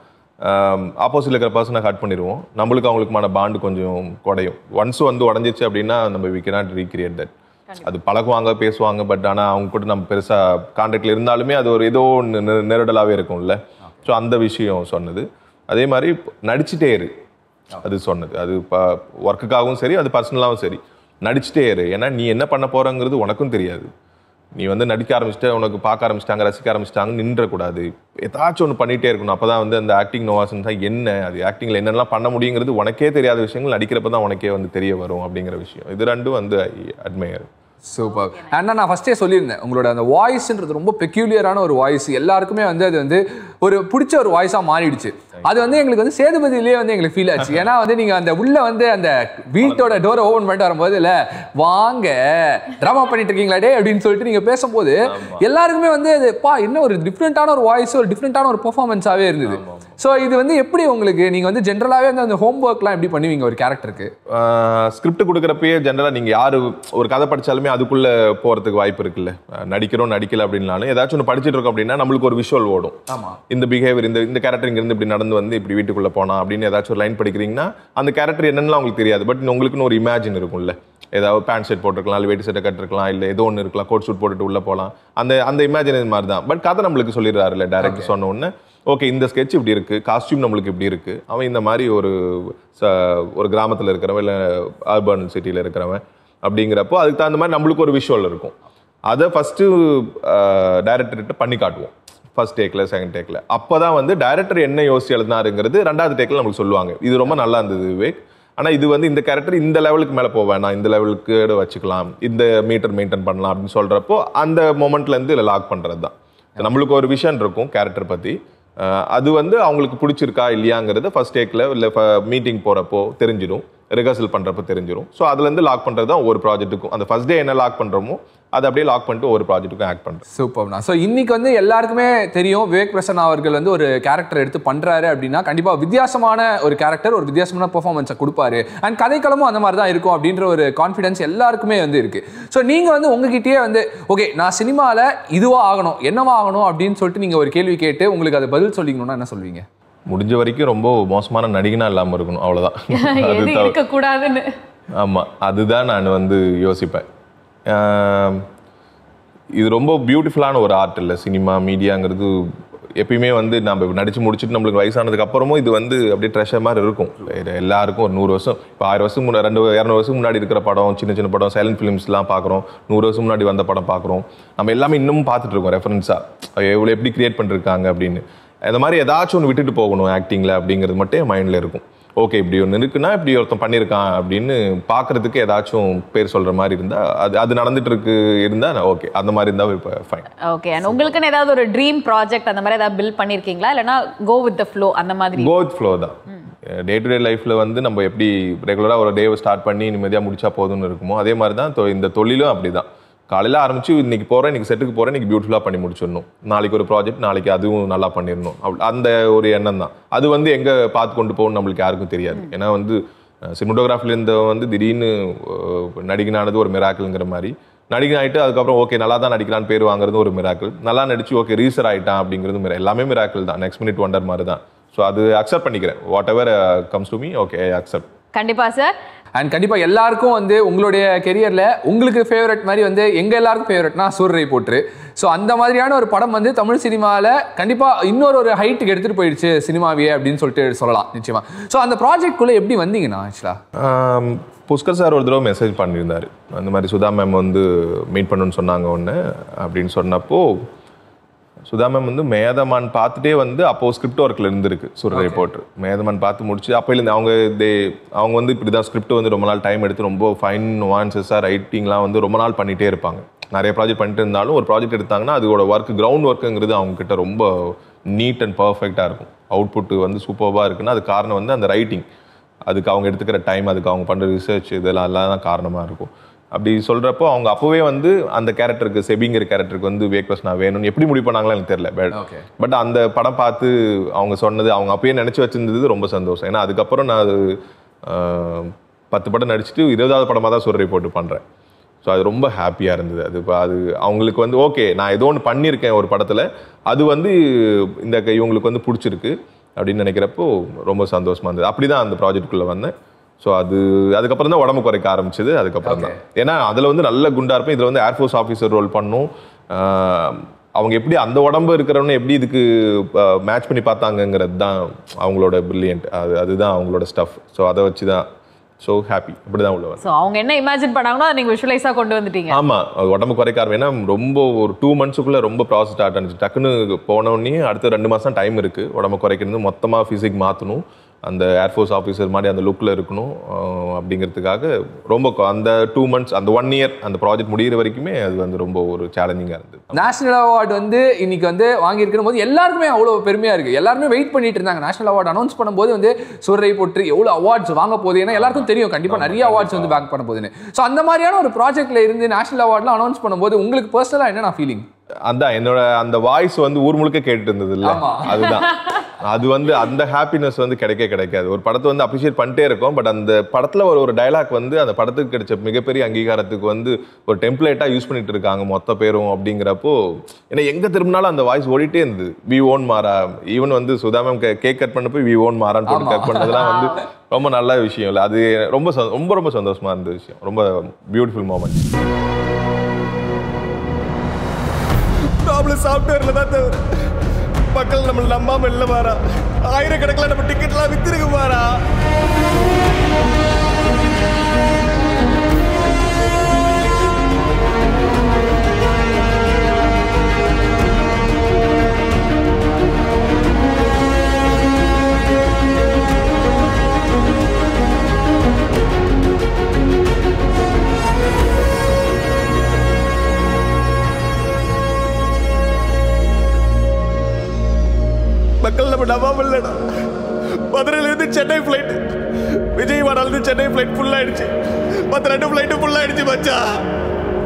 ஆப்போசிட்ல இருக்கிற பர்சனை ஹர்ட் பண்ணிடுவோம் நம்மளுக்கு அவங்களுக்குமான பாண்டு கொஞ்சம் குறையும் ஒன்ஸ் வந்து உடஞ்சிச்சு அப்படின்னா நம்ம வி cannot recreate that அது பழகுவாங்க பேசுவாங்க பட் ஆனால் அவங்க கூட நம்ம பெருசாக கான்டாக்டில் இருந்தாலுமே அது ஒரு ஏதோ ஒன்று நெருடலாகவே இருக்கும்ல ஸோ அந்த விஷயம் சொன்னது அதே மாதிரி நடிச்சிட்டே இரு அது சொன்னது அது இப்போ ஒர்க்குக்காகவும் சரி அது பர்சனலாகவும் சரி நடிச்சிட்டே இரு ஏன்னா நீ என்ன பண்ண போறங்கிறது உனக்கும் தெரியாது நீ வந்து நடிக்க ஆரம்பிச்சிட்ட உனக்கு பார்க்க ஆரம்பிச்சிட்டாங்க ரசிக்க ஆரம்பிச்சிட்டாங்க நின்றக்கூடாது ஏதாச்சும் ஒன்று பண்ணிட்டே இருக்கணும் அப்பதான் வந்து அந்த ஆக்டிங் நோவாசன் தான் என்ன அது ஆக்டிங்ல என்னெல்லாம் பண்ண முடியுங்கிறது உனக்கே தெரியாத விஷயங்கள் நடிக்கிறப்ப தான் உனக்கே வந்து தெரிய வரும் அப்படிங்கிற விஷயம் இது ரெண்டும் வந்து அட்மையர் சூப்பர் அண்ணா நான் ஃபர்ஸ்டே சொல்லியிருந்தேன் உங்களோட அந்த வாய்ஸ்ன்றது ரொம்ப பெக்யூலியரான ஒரு வாய்ஸ் எல்லாருக்குமே வந்து அது வந்து ஒரு பிடிச்ச ஒரு வாய்ஸாக மாறிடுச்சு அது வந்து எங்களுக்கு வந்து சேதுபதியிலே வந்து எங்களுக்கு ஃபீல் ஆச்சு ஏன்னா வந்து நீங்கள் அந்த உள்ள வந்து அந்த வீட்டோட டோரை ஓப்பன் பண்ணிட்டு வரும்போது இல்லை வாங்க ட்ராமா பண்ணிட்டு இருக்கீங்களா டே அப்படின்னு சொல்லிட்டு நீங்கள் பேசும்போது எல்லாருக்குமே வந்து அது பா என்ன ஒரு டிஃப்ரெண்ட்டான ஒரு வாய்ஸ் ஒரு டிஃப்ரெண்ட்டான ஒரு பெர்ஃபார்மன்ஸாகவே இருந்தது ஸோ இது வந்து எப்படி உங்களுக்கு நீங்கள் வந்து ஜென்ரலாகவே வந்து அந்த ஹோம் ஒர்க்லாம் எப்படி பண்ணுவீங்க ஒரு கேரக்டருக்கு ஸ்கிரிப்ட் கொடுக்குறப்பயே ஜென்ரலாக நீங்கள் யார் ஒரு கதை படிச்சாலுமே அதுக்குள்ளே போகிறதுக்கு வாய்ப்பு இருக்குல்ல அஹ் நடிக்கிறோம் நடிக்கல அப்படின்னாலும் ஏதாச்சும் ஒன்று படிச்சிட்டு இருக்கோம் அப்படின்னா நம்மளுக்கு ஒரு விஷுவல் ஓடும் ஆமாம் இந்த பிஹேவியர் இந்த இந்த கேரக்டர் இங்கிருந்து இப்படி நடந்து வந்து இப்படி வீட்டுக்குள்ள போனா அப்படின்னு ஏதாச்சும் ஒரு லைன் படிக்கிறீங்கன்னா அந்த கேரக்டர் என்னன்னு உங்களுக்கு தெரியாது பட் உங்களுக்குன்னு ஒரு இமேஜின் இருக்கும்ல ஏதாவது பேண்ட் ஷர்ட் போட்டிருக்கலாம் இல்லை வேட்டி சட்டை கட்டிருக்கலாம் இல்லை ஏதோ ஒன்று இருக்கலாம் கோட் ஷூட் போட்டுட்டு உள்ள போகலாம் அந்த அந்த இமேஜின் மாதிரி தான் பட் கதை நம்மளுக்கு சொல்லிடுறாருல்ல டேரக்டர் சொன்ன உடனே ஓகே இந்த ஸ்கெட்ச் இப்படி இருக்கு காஸ்டியூம் நம்மளுக்கு இப்படி இருக்கு அவன் இந்த மாதிரி ஒரு ச- ஒரு கிராமத்தில் இருக்கிறவன் இல்லை அர்பன் சிட்டியில் இருக்கிறவன் அப்படிங்கிறப்போ அதுக்கு தகுந்த மாதிரி நம்மளுக்கு ஒரு விஷுவல் இருக்கும் அதை ஃபஸ்ட்டு டைரக்டர்கிட்ட பண்ணி காட்டுவோம் ஃபர்ஸ்ட் டேக்கில் செகண்ட் டேக்கில் அப்போ தான் வந்து டைரக்டர் என்ன யோசிச்சு எழுதினாருங்கிறது ரெண்டாவது டேக்கில் நமக்கு சொல்லுவாங்க இது ரொம்ப நல்லா இருந்தது விவேக் ஆனால் இது வந்து இந்த கேரக்டர் இந்த லெவலுக்கு மேலே போக வேணாம் இந்த லெவலுக்கு வச்சுக்கலாம் இந்த மீட்டர் மெயின்டைன் பண்ணலாம் அப்படின்னு சொல்கிறப்போ அந்த மொமெண்ட்லேருந்து இதில் லாக் பண்ணுறது தான் நம்மளுக்கு ஒரு விஷன் இருக்கும் கேரக்டர் பற்றி அது வந்து அவங்களுக்கு பிடிச்சிருக்கா இல்லையாங்கிறது ஃபர்ஸ்ட் டேக்கில் இல்லை மீட்டிங் போகிறப்போ தெரிஞ்சிடும் ரிஹர்சல் பண்ணுறப்போ தெரிஞ்சிடும் ஸோ அதுலேருந்து லாக் பண்ணுறது தான் ஒவ்வொரு ப்ராஜெக்ட்டுக்கும் அந்த ஃபர்ஸ்ட் டே என்ன லாக் பண்ணுறோமோ அதை அப்படியே லாக் பண்ணிட்டு ஒரு ப்ராஜெக்ட்டுக்கும் ஆக்ட் பண்ணுறேன் சூப்பர்ண்ணா ஸோ இன்னைக்கு வந்து எல்லாருக்குமே தெரியும் விவேக் பிரசன்னா அவர்கள் வந்து ஒரு கேரக்டர் எடுத்து பண்றாரு அப்படின்னா கண்டிப்பா வித்தியாசமான ஒரு கேரக்டர் ஒரு வித்தியாசமான பெர்ஃபார்மன்ஸை கொடுப்பாரு அண்ட் கதைக்களமும் அந்த மாதிரி தான் இருக்கும் அப்படின்ற ஒரு கான்ஃபிடன்ஸ் எல்லாருக்குமே வந்து இருக்கு ஸோ நீங்க வந்து உங்ககிட்டயே வந்து ஓகே நான் சினிமாவில் இதுவா ஆகணும் என்னவா ஆகணும் அப்படின்னு சொல்லிட்டு நீங்க ஒரு கேள்வி கேட்டு உங்களுக்கு அதை பதில் சொல்லிக்கணும்னா என்ன சொல்வீங்க முடிஞ்ச வரைக்கும் ரொம்ப மோசமான நடிகனா இல்லாமல் இருக்கணும் அவ்வளோதான் அது எது தவிர- இருக்கக்கூடாதுன்னு ஆமாம் அதுதான் நான் வந்து யோசிப்பேன் ஆம், இது ரொம்ப பியூட்டிஃபுல்லான ஒரு ஆர்ட் இல்லை சினிமா மீடியாங்கிறது எப்பயுமே வந்து நம்ம நடிச்சு முடிச்சுட்டு நம்மளுக்கு வயசானதுக்கு அப்புறமும் இது வந்து அப்படியே ட்ரெஷர் மாதிரி இருக்கும் வேற எல்லாருக்கும் ஒரு நூறு வருஷம் இப்போ ஆயிரம் வருஷம் முன்னாடி ரெண்டு இரநூறு வருஷம் முன்னாடி இருக்கிற படம் சின்ன சின்ன படம் சைலண்ட் ஃபிலிம்ஸ்லாம் பார்க்குறோம் நூறு வருஷம் முன்னாடி வந்த படம் பார்க்குறோம் நம்ம எல்லாமே இன்னமும் பார்த்துட்டு இருக்கோம் ரெஃபரன்ஸாக எவ்வளோ எப்படி கிரியேட் பண்ணிருக்காங்க அப்படின்னு இந்த மாதிரி ஏதாச்சும் ஒன்று விட்டுட்டு போகணும் ஆக்டிங்கில் அப்படிங்கிறது மட்டும் என் மைண்டில் இருக்கும் ஓகே இப்படி ஒன்று இருக்குன்னா இப்படி ஒருத்தன் பண்ணியிருக்கான் அப்படின்னு பார்க்கறதுக்கு ஏதாச்சும் பேர் சொல்கிற மாதிரி இருந்தால் அது அது நடந்துட்டு இருக்கு இருந்தால் நான் ஓகே அந்த மாதிரி இருந்தால் இப்போ ஃபைன் ஓகே அண்ட் உங்களுக்குன்னு ஏதாவது ஒரு ட்ரீம் ப்ராஜெக்ட் அந்த மாதிரி ஏதாவது பில்ட் பண்ணிருக்கீங்களா இல்லைன்னா கோ வித் த ஃப்ளோ அந்த மாதிரி கோ வித் ஃப்ளோ தான் டே டு டே லைஃப்பில் வந்து நம்ம எப்படி ரெகுலராக ஒரு டேவை ஸ்டார்ட் பண்ணி நிம்மதியாக முடிச்சா போதும்னு இருக்குமோ அதே மாதிரி தான் தொ- இந்த தொழிலும் அப்படி தான் காலையில் ஆரம்பிச்சு இன்னைக்கு போகிறேன் இன்னைக்கு செட்டுக்கு போகிறேன் இன்னைக்கு பியூட்டிஃபுல்லாக பண்ணி முடிச்சிடணும் நாளைக்கு ஒரு ப்ராஜெக்ட் நாளைக்கு அதுவும் நல்லா பண்ணிடணும் அப்படி அந்த ஒரு எண்ணம் தான் அது வந்து எங்கே பார்த்து கொண்டு போகணும் நம்மளுக்கு யாருக்கும் தெரியாது ஏன்னா வந்து சினிமோட்டோகிராஃபில் இருந்த வந்து திடீர்னு அஹ், நடிகனானது ஒரு மிராக்கிள்ங்கிற மாதிரி நடிகன் ஆயிட்டு அதுக்கப்புறம் ஓகே நல்லா தான் நடிக்கலான்னு பேர் வாங்குறது ஒரு மிராக்கிள் நல்லா நடிச்சு ஓகே ரீசர் ஆயிட்டான் அப்படிங்கிறது மிரா எல்லாமே மிராக்கிள் தான் நெக்ஸ்ட் மினிட் ஒண்டர் மாதிரி தான் ஸோ அது அக்செப்ட் பண்ணிக்கிறேன் whatever comes to me okay accept கண்டிப்பா சார் அண்ட் கண்டிப்பா எல்லாருக்கும் வந்து உங்களுடைய கெரியர்ல உங்களுக்கு ஃபேவரட் மாதிரி வந்து எங்க எல்லாருக்கும் ஃபேவரட்னா சூரரை போற்று ஸோ அந்த மாதிரியான ஒரு படம் வந்து தமிழ் சினிமாவில் கண்டிப்பா இன்னொரு ஒரு ஹைட்டுக்கு எடுத்துட்டு போயிடுச்சு சினிமாவியே அப்படின்னு சொல்லிட்டு சொல்லலாம் நிச்சயமா ஸோ அந்த ப்ராஜெக்ட் குள்ள எப்படி வந்தீங்கண்ணா ஆக்சுவலா ஆம், புஷ்கர் சார் ஒரு தடவை மெசேஜ் பண்ணியிருந்தாரு அந்த மாதிரி சுதா மேம் வந்து மீட் பண்ணணும்னு சொன்னாங்க ஒன்று அப்படின்னு சொன்னப்போ சுதா மேம் வந்து மேதமான் பார்த்துட்டே வந்து அப்போ ஸ்கிரிப்ட் ஒர்க்கில் இருந்திருக்கு சூரிய ரிப்போர்ட் மேதமான் பார்த்து முடிச்சு அப்போலேருந்து அவங்க தே அவங்க வந்து இப்படி தான் ஸ்கிரிப்ட் வந்து ரொம்ப நாள் டைம் எடுத்து ரொம்ப ஃபைன் நுவான்சஸாக ரைட்டிங்லாம் வந்து ரொம்ப நாள் பண்ணிகிட்டே இருப்பாங்க நிறைய ப்ராஜெக்ட் பண்ணிட்டு இருந்தாலும் ஒரு ப்ராஜெக்ட் எடுத்தாங்கன்னா அதோட ஒர்க் கிரவுண்ட் ஒர்க்குங்கிறது அவங்க கிட்ட ரொம்ப நீட் அண்ட் பர்ஃபெக்டாக இருக்கும் அவுட்புட் வந்து சூப்பராக இருக்குன்னா அது காரணம் வந்து அந்த ரைட்டிங் அதுக்கு அவங்க எடுத்துக்கிற டைம் அதுக்கு அவங்க பண்ணுற ரிசர்ச் இதெல்லாம் எல்லாம் தான் காரணமாக இருக்கும் அப்படி சொல்கிறப்போ அவங்க அப்போவே வந்து அந்த கேரக்டருக்கு செபிங்கிற கேரக்டருக்கு வந்து வேக்வஸ் நான் வேணும்னு எப்படி முடிவு பண்ணாங்களோ எனக்கு தெரியல பட் Okay. பட் அந்த படம் பார்த்து அவங்க சொன்னது அவங்க அப்பயே நினச்சி வச்சிருந்தது ரொம்ப சந்தோஷம் ஏன்னா அதுக்கப்புறம் நான் அது ஆஹ், பத்து படம் நடிச்சுட்டு இருபதாவது படமாக தான் சொல்ற போட்டு பண்ணுறேன் ஸோ அது ரொம்ப ஹாப்பியாக இருந்தது அது இப்போ அது அவங்களுக்கு வந்து ஓகே நான் ஏதோ ஒன்று பண்ணியிருக்கேன் ஒரு படத்தில் அது வந்து இந்த க- இவங்களுக்கு வந்து பிடிச்சிருக்கு அப்படின்னு நினைக்கிறப்போ ரொம்ப சந்தோஷமா இருந்தது அப்படி தான் அந்த ப்ராஜெக்ட்குள்ளே வந்தேன் ஸோ அது அதுக்கப்புறம் தான் உடம்பு குறைக்க ஆரம்பிச்சது அதுக்கப்புறம் தான் ஏன்னா அதில் வந்து நல்ல குண்டா இருப்பேன் இதில் வந்து ஏர்ஃபோர்ஸ் ஆஃபீஸர் ரோல் பண்ணும் ஆஹ் அவங்க எப்படி அந்த உடம்பு இருக்கிறவனு எப்படி இதுக்கு மேட்ச் பண்ணி பார்த்தாங்கங்கிறது தான் அவங்களோட பிரில்லியன்ட் அது அதுதான் அவங்களோட ஸ்டஃப் ஸோ அதை வச்சு தான் ஸோ ஹாப்பி அப்படி தான் உள்ள வந்தேன் ஸோ அவங்க என்ன இமேஜின் பண்ணாங்களோ அதை நீங்க விஷுவலைஸாக கொண்டு வந்துட்டீங்க ஆமா அது உடம்பு குறைக்க ஆரம்பி ஏன்னா ரொம்ப ஒரு டூ மந்த்ஸுக்குள்ள ரொம்ப ப்ராசஸ் ஸ்டார்ட் ஆனிச்சு டக்குன்னு போனோடனே அடுத்த ரெண்டு மாசம் டைம் இருக்கு உடம்பு குறைக்கிறது மொத்தமா ஃபிசிக் மாற்றணும் அந்த ஏர்ஃபோர்ஸ் ஆஃபீஸர் மாதிரி அந்த லுக்கில் இருக்கணும் அஹ் அப்படிங்கிறதுக்காக ரொம்ப கொ- அந்த டூ மந்த்ஸ் அந்த ஒன் இயர் அந்த ப்ராஜெக்ட் முடியிற வரைக்குமே அது வந்து ரொம்ப ஒரு சேலஞ்சிங்காக இருந்தது நேஷனல் அவார்டு வந்து இன்னைக்கு வந்து வாங்கியிருக்கிற போது எல்லாருக்குமே அவ்வளோ பெருமையா இருக்கு எல்லாருமே வெயிட் பண்ணிட்டு இருந்தாங்க நேஷனல் அவார்டு அனௌன்ஸ் பண்ணும்போது வந்து சூரை போட்டு எவ்வளோ அவார்ட்ஸ் வாங்க போகுது ஏன்னா எல்லாருக்கும் தெரியும் கண்டிப்பா நிறைய அவார்ட்ஸ் வந்து பேக் பண்ண போகுதுன்னு ஸோ அந்த மாதிரியான ஒரு ப்ராஜெக்ட்ல இருந்து நேஷனல் அவார்ட்லாம் அனௌன்ஸ் பண்ணும்போது உங்களுக்கு பர்சனலா என்ன ஃபீலிங் அதான் என்னோட அந்த வாய்ஸ் வந்து ஊர் முழுக்க கேட்டுட்டு இருந்தது இல்ல ஆமா. அதுதான் அது வந்து அந்த ஹாப்பினஸ் வந்து கிடைக்க கிடைக்காது ஒரு படத்தை வந்து அப்ரிஷியேட் பண்ணிட்டே இருக்கோம் பட் அந்த படத்துல ஒரு ஒரு டைலாக் வந்து அந்த படத்துக்கு கிடைச்ச மிகப்பெரிய அங்கீகாரத்துக்கு வந்து ஒரு டெம்ப்ளேட்டா யூஸ் பண்ணிட்டு இருக்காங்க மொத்த பேரும் அப்படிங்கிறப்போ ஏன்னா எங்க திரும்பினாலும் அந்த வாய்ஸ் ஓடிட்டே இருந்தது வி ஓன் மாறா ஈவன் வந்து சுதாமம் கேக் கட் பண்ண போய் வி ஓன் மாறான்னு போட்டு ஆமா. கட் பண்ணதெல்லாம் வந்து ரொம்ப நல்ல விஷயம் இல்லை அது ரொம்ப சந்தோ- ரொம்ப ரொம்ப சந்தோஷமா இருந்த விஷயம் ரொம்ப பியூட்டிஃபுல் மூமெண்ட் ப்ராப்ளம் சாஃப்ட்வேர்ல தான் தவிர மக்கள் நம்மள நம்பாம இல்ல மாறா ஆயிரக்கணக்கில் நம்ம டிக்கெட்லாம் வித்திருக்கு மாறா மக்கள் நம்ம நம்பாம இல்லடா மதுரையில இருந்து சென்னை ஃபிளைட் விஜயவாடால இருந்து சென்னை ஃபிளைட் ஃபுல் ஆயிடுச்சு மற்ற ரெண்டு ஃபிளைட்டும் ஃபுல் ஆயிடுச்சு மச்சான்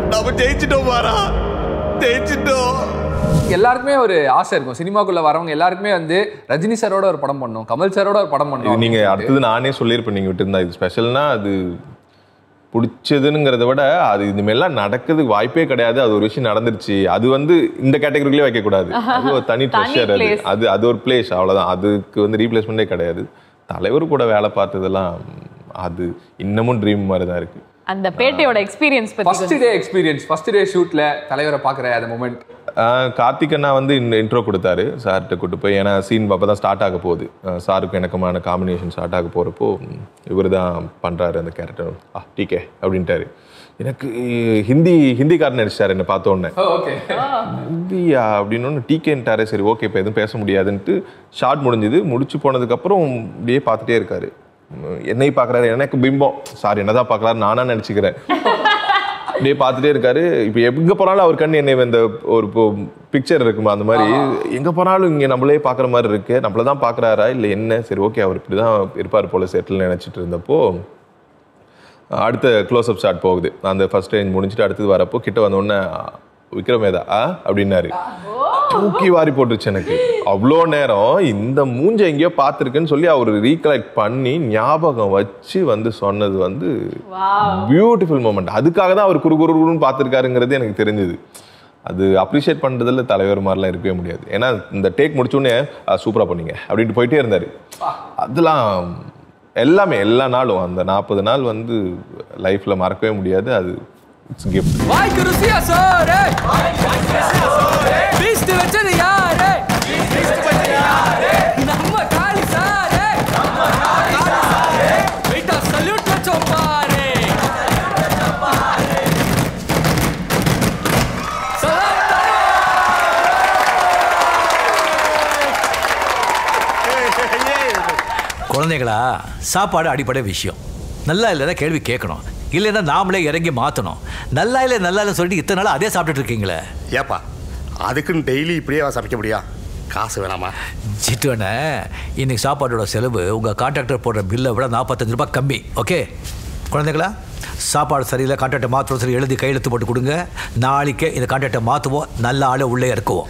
நம்ம ஜெயிச்சிட்டோம் மாறா ஜெயிச்சிட்டோம் எல்லாருக்குமே ஒரு ஆசை இருக்கும் சினிமாக்குள்ள வரவங்க எல்லாருக்குமே வந்து ரஜினி சாரோட ஒரு படம் பண்ணணும் கமல் சாரோட ஒரு படம் இது பண்ணணும் நீங்க அப்படின்னு அடுத்தது நானே சொல்லியிருப்பேன் நீங்க விட்டுருந்தா இது ஸ்பெஷல்னா அது பிடிச்சதுங்கிறத விட அது இதுமாரிலாம் நடக்கிறதுக்கு வாய்ப்பே கிடையாது அது ஒரு விஷயம் நடந்துருச்சு அது வந்து இந்த கேட்டகரியிலே வைக்கக்கூடாது அது ஒரு தனி தனி ட்ரெஷர் அது place. அது அது ஒரு பிளேஸ் அவ்வளவுதான் அதுக்கு வந்து ரீப்ளேஸ்மெண்ட்டே கிடையாது தலைவர் கூட வேலை பார்த்ததெல்லாம் அது இன்னமும் ட்ரீம் மாதிரி தான் இருக்கு அந்த பேட்டையோட எக்ஸ்பீரியன்ஸ் பத்தி first day experience first day ஷூட்ல தலைவரை பாக்குற அந்த மூமெண்ட் ஆஹ் கார்த்திக் அண்ணா வந்து இந்த இன்ட்ரோ கொடுத்தாரு சார்கிட்ட கூட்டு போய் ஏன்னா சீன் அப்போ தான் ஸ்டார்ட் ஆக போகுது ஆஹ் சாருக்கும் எனக்குமான காம்பினேஷன் ஸ்டார்ட் ஆக போகிறப்போ இவர் தான் பண்ணுறாரு அந்த கேரக்டர் ஆ டீகே அப்படின்ட்டாரு எனக்கு ஹிந்தி ஹிந்திக்காரன் நடிச்சார் என்னை பார்த்த உடனே ஓகே ஹிந்தியா அப்படின்னு டீகேன்ட்டாரே சரி ஓகே இப்போ எதுவும் பேச முடியாதுன்ட்டு ஷார்ட் முடிஞ்சுது முடிச்சு போனதுக்கப்புறம் இப்படியே பார்த்துட்டே இருக்காரு உம், என்னை பார்க்குறாரு எனக்கு பிம்பம் சார் என்னதான் பார்க்கறாரு நானா நினச்சிக்கிறேன் அப்படியே பார்த்துட்டே இருக்காரு இப்போ எங்க போனாலும் அவர் கண் என்னை இந்த ஒரு பிக்சர் இருக்குமா அந்த மாதிரி எங்க போனாலும் இங்க நம்மளே பார்க்குற மாதிரி இருக்கு நம்மள தான் பார்க்குறாரா இல்லை என்ன சரி ஓகே அவர் இப்படி தான் இருப்பார் போல செட்டில் நினச்சிட்டு இருந்தப்போ அடுத்த க்ளோஸ்அப் ஸ்டார்ட் போகுது அந்த ஃபர்ஸ்ட் ரேஞ்ச் முடிஞ்சுட்டு அடுத்தது வரப்போ கிட்ட வந்த உடனே விக்ரமேதா ஆ அப்படின்னாரு தூக்கி வாரி போட்டுருச்சு எனக்கு அவ்வளோ நேரம் இந்த மூஞ்ச எங்கேயோ பார்த்துருக்குன்னு சொல்லி அவர் ரீகலெக்ட் பண்ணி ஞாபகம் வச்சு வந்து சொன்னது வந்து பியூட்டிஃபுல் மூமெண்ட் அதுக்காக தான் அவர் குறு குறுன்னு பார்த்துருக்காருங்கிறது எனக்கு தெரிஞ்சுது அது அப்ரிஷியேட் பண்ணுறதுல தலைவர் மாதிரிலாம் இருக்கவே முடியாது ஏன்னா இந்த டேக் முடிச்சோடனே சூப்பராக பண்ணீங்க அப்படின்ட்டு போயிட்டே இருந்தார் அதெல்லாம் எல்லாமே எல்லா நாளும் அந்த நாற்பது நாள் வந்து லைஃப்பில் மறக்கவே முடியாது அது இட்ஸ் கிஃப்ட் வாய்க்கு ருசியா சோறு பீஸ்ட் வச்சது யாரு நம்ம காளி சாரு வெயிட்டா சல்யூட் வச்சோம் பாரு குழந்தைகளா சாப்பாடு அடிப்படை விஷயம் நல்லா இல்லைன்னா கேள்வி கேட்கணும் இல்லைன்னா நாமளே இறங்கி மாற்றணும் நல்லா இல்லை நல்லா இல்லைன்னு சொல்லிட்டு இத்தனை நாள் அதே சாப்பிட்டுட்டு இருக்கீங்களே ஏப்பா அதுக்குன்னு டெய்லி இப்படியே சமைக்க முடியா காசு வேணாமா சிட்டுவனே இன்னைக்கு சாப்பாடோட செலவு உங்கள் கான்ட்ராக்டர் போடுற பில்லை விட நாற்பத்தஞ்சு ரூபாய் கம்மி ஓகே குழந்தைகளா சாப்பாடு சரியில்லை கான்ட்ராக்டை மாற்றுவோம் சரி எழுதி கையெழுத்து போட்டு கொடுங்க நாளைக்கே இந்த கான்ட்ராக்டை மாற்றுவோம் நல்ல ஆளை உள்ளே இறக்குவோம்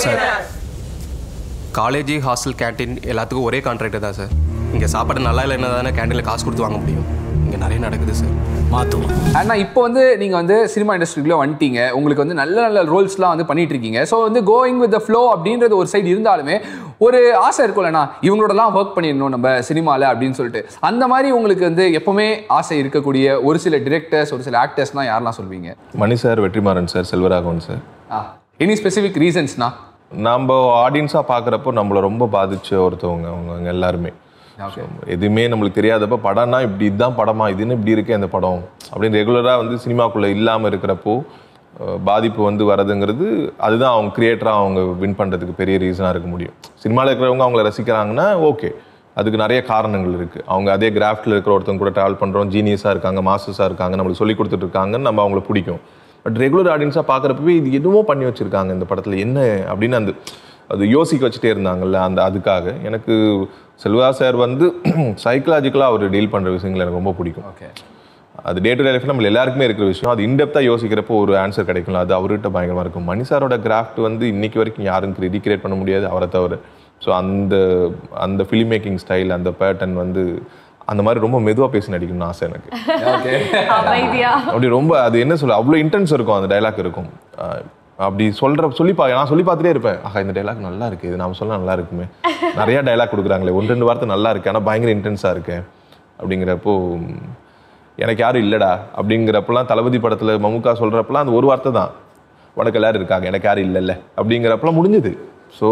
காலேஜ் ஹாஸ்டல் கேண்டீன் எல்லாத்துக்கும் ஒரே கான்ட்ராக்ட் தான் சார் இங்கே சாப்பாடு நல்லா இல்லைன்னா தானே கேண்டீனில் காசு கொடுத்து வாங்க முடியும் இங்கே நிறைய நடக்குது சார் மாற்றுவோம் ஆனா இப்போ வந்து நீங்க வந்து சினிமா இண்டஸ்ட்ரிக்குள்ள வந்துட்டீங்க உங்களுக்கு வந்து நல்ல நல்ல ரோல்ஸ்லாம் வந்து பண்ணிட்டு இருக்கீங்க ஸோ வந்து கோயிங் வித் த ஃப்ளோ அப்படின்றது ஒரு சைடு இருந்தாலுமே ஒரு ஆசை இருக்கும்லண்ணா இவங்களோடலாம் ஒர்க் பண்ணிடணும் நம்ம சினிமாவில் அப்படின்னு சொல்லிட்டு அந்த மாதிரி உங்களுக்கு வந்து எப்பவுமே ஆசை இருக்கக்கூடிய ஒரு சில டிரெக்டர்ஸ் ஒரு சில ஆக்டர்ஸ்லாம் யாரெல்லாம் சொல்வீங்க Mani sir Vetrimaaran sir Selvaraghavan sir any specific ரீசன்ஸ்னா நம்ம ஆடியன்ஸாக பார்க்குறப்போ நம்மளை ரொம்ப பாதிச்ச ஒருத்தவங்க அவங்க அவங்க எல்லாருமே So, எதுவுமே நம்மளுக்கு தெரியாதப்ப படம்னா இப்படி இதுதான் படமா இதுன்னு இப்படி இருக்கே அந்த படம் அப்படின்னு ரெகுலராக வந்து சினிமாக்குள்ளே இல்லாமல் இருக்கிறப்போ அஹ், பாதிப்பு வந்து வரதுங்கிறது அதுதான் அவங்க கிரியேட்டராக அவங்க வின் பண்ணுறதுக்கு பெரிய ரீசனாக இருக்க முடியும் சினிமாவில் இருக்கிறவங்க அவங்கள ரசிக்கிறாங்கன்னா ஓகே அதுக்கு நிறைய காரணங்கள் இருக்குது அவங்க அதே கிராஃப்டில் இருக்கிற ஒருத்தவங்க கூட ட்ராவல் பண்ணுறோம் ஜீனியஸாக இருக்காங்க மாஸ்டர்ஸாக இருக்காங்க நம்மளுக்கு சொல்லி கொடுத்துட்டு இருக்காங்கன்னு நம்ம அவங்கள பிடிக்கும் பட் ரெகுலர் ஆடியன்ஸாக பார்க்குறப்பவே இது என்னமோ பண்ணி வச்சுருக்காங்க இந்த படத்தில் என்ன அப்படின்னு அந்த அது யோசிக்க வச்சுட்டே இருந்தாங்கல்ல அந்த அதுக்காக எனக்கு செல்வா சார் வந்து சைக்கலாஜிக்கலாக அவர் டீல் பண்ணுற விஷயங்கள் எனக்கு ரொம்ப பிடிக்கும் ஓகே அது டே டு டே லைஃப் நம்ம எல்லாருக்குமே இருக்கிற விஷயம் அது இன்டெப்த்தாக யோசிக்கிறப்போ ஒரு ஆன்சர் கிடைக்கும்ல அது அவர்கிட்ட பயங்கரமாக இருக்கும் மணி சாரோட கிராஃப்ட் வந்து இன்னைக்கு வரைக்கும் யாரும் ரீக்ரியேட் பண்ண முடியாது அவரை தவிர ஸோ அந்த அந்த ஃபிலிம் மேக்கிங் ஸ்டைல் அந்த பேட்டர்ன் வந்து அந்த மாதிரி ரொம்ப மெதுவாக பேசி நடிக்கணும்னு ஆசை எனக்கு ஓகே அமைதியா அப்படி ரொம்ப அது என்ன சொல்ல அவ்வளோ இன்டென்ஸ் இருக்கும் அந்த டைலாக் இருக்கும் அஹ் அப்படி சொல்ற சொல்லி பா நான் சொல்லி பார்த்துட்டே இருப்பேன் ஆஹா இந்த டைலாக் நல்லா இருக்கு இது நாம சொல்ல நல்லா இருக்குமே நிறைய டைலாக் கொடுக்குறாங்களே ஒன்று ரெண்டு வார்த்தை நல்லா இருக்கு ஆனால் பயங்கர இன்டென்ஸாக இருக்கு அப்படிங்கிறப்போ ம், எனக்கு யாரும் இல்லடா அப்படிங்கிறப்பெல்லாம் தளபதி படத்தில் மமுக்கா சொல்றப்பெல்லாம் அந்த ஒரு வார்த்தை தான் உனக்கு எல்லாரும் இருக்காங்க எனக்கு யாரும் இல்லைல்ல அப்படிங்கிறப்பெல்லாம் முடிஞ்சுது ஸோ